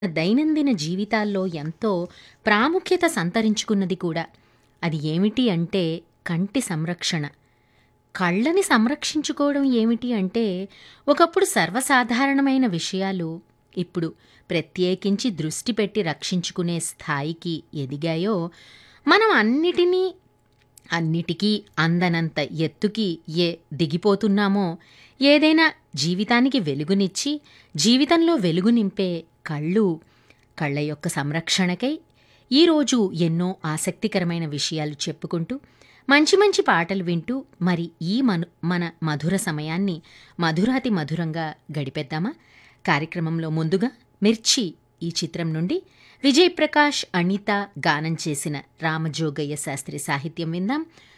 దైనందిన జీవితాల్లో ఎంతో ప్రాముఖ్యత సంతరించుకున్నది కూడా. అది ఏమిటి అంటే కంటి సంరక్షణ. కళ్ళని సంరక్షించుకోవడం ఏమిటి అంటే ఒకప్పుడు సర్వసాధారణమైన విషయాలు ఇప్పుడు ప్రత్యేకించి దృష్టి పెట్టి రక్షించుకునే స్థాయికి ఎదిగాయో మనం అన్నిటినీ అన్నిటికీ అందనంత ఎత్తుకి ఏ దిగిపోతున్నామో ఏదైనా జీవితానికి వెలుగునిచ్చి జీవితంలో వెలుగు నింపే కళ్ళు కళ్ళ యొక్క సంరక్షణకై ఈరోజు ఎన్నో ఆసక్తికరమైన విషయాలు చెప్పుకుంటూ మంచి మంచి పాటలు వింటూ మరి ఈ మను మన మధుర సమయాన్ని మధురాతి మధురంగా గడిపేద్దామా కార్యక్రమంలో ముందుగా మిర్చి ఈ చిత్రం నుండి విజయ్ ప్రకాష్ అనిత గానం చేసిన రామజోగయ్య శాస్త్రి సాహిత్యం విందాం